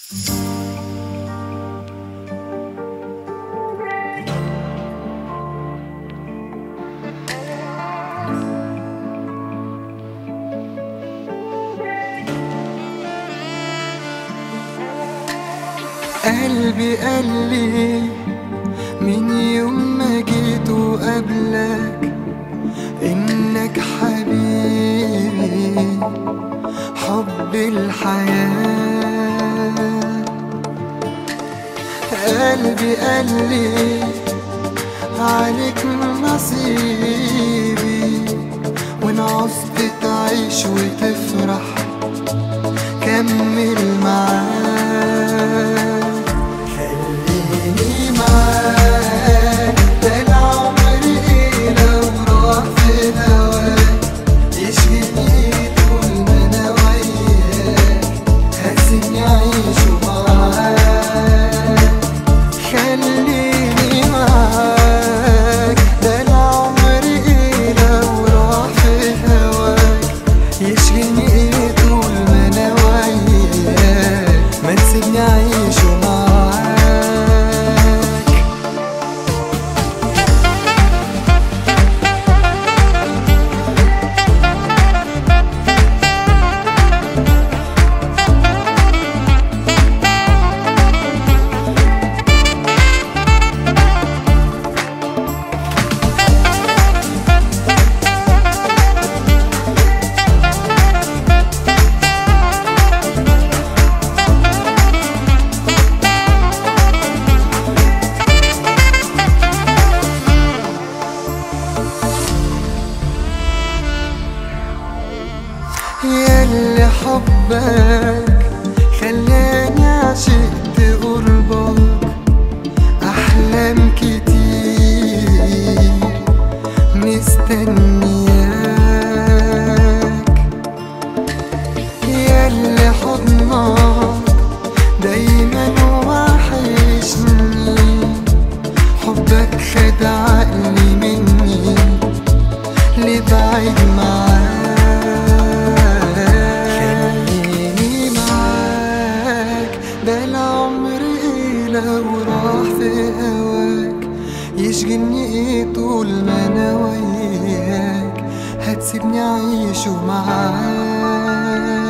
قلبي قال لي من يوم ما جيت وقبلك انك حبيبي حب الحياة قلبي قال لي عليك نصيبي وان عوزت تعيش وتفرح كمل معاك خليني معاك ده العمر ايه لو راح في هواك يشغلني طول ما انا وياك هسيبني اعيش معاك خليني معاك ده العمر ايه لو راح في هواك يشغلني ايه طول ما انا وياك ما تسيبني اعيش معاك ياللي حبك خلاني عشقت قربك أحلام كتير مستنياك ياللي حضنك دايما وحشني حبك خد عقلي مني لبعيد معاك خليني معاك ده العمر ايه لو راح في هواك يشغلني ايه طول ما انا وياك هتسيبني اعيشه معاك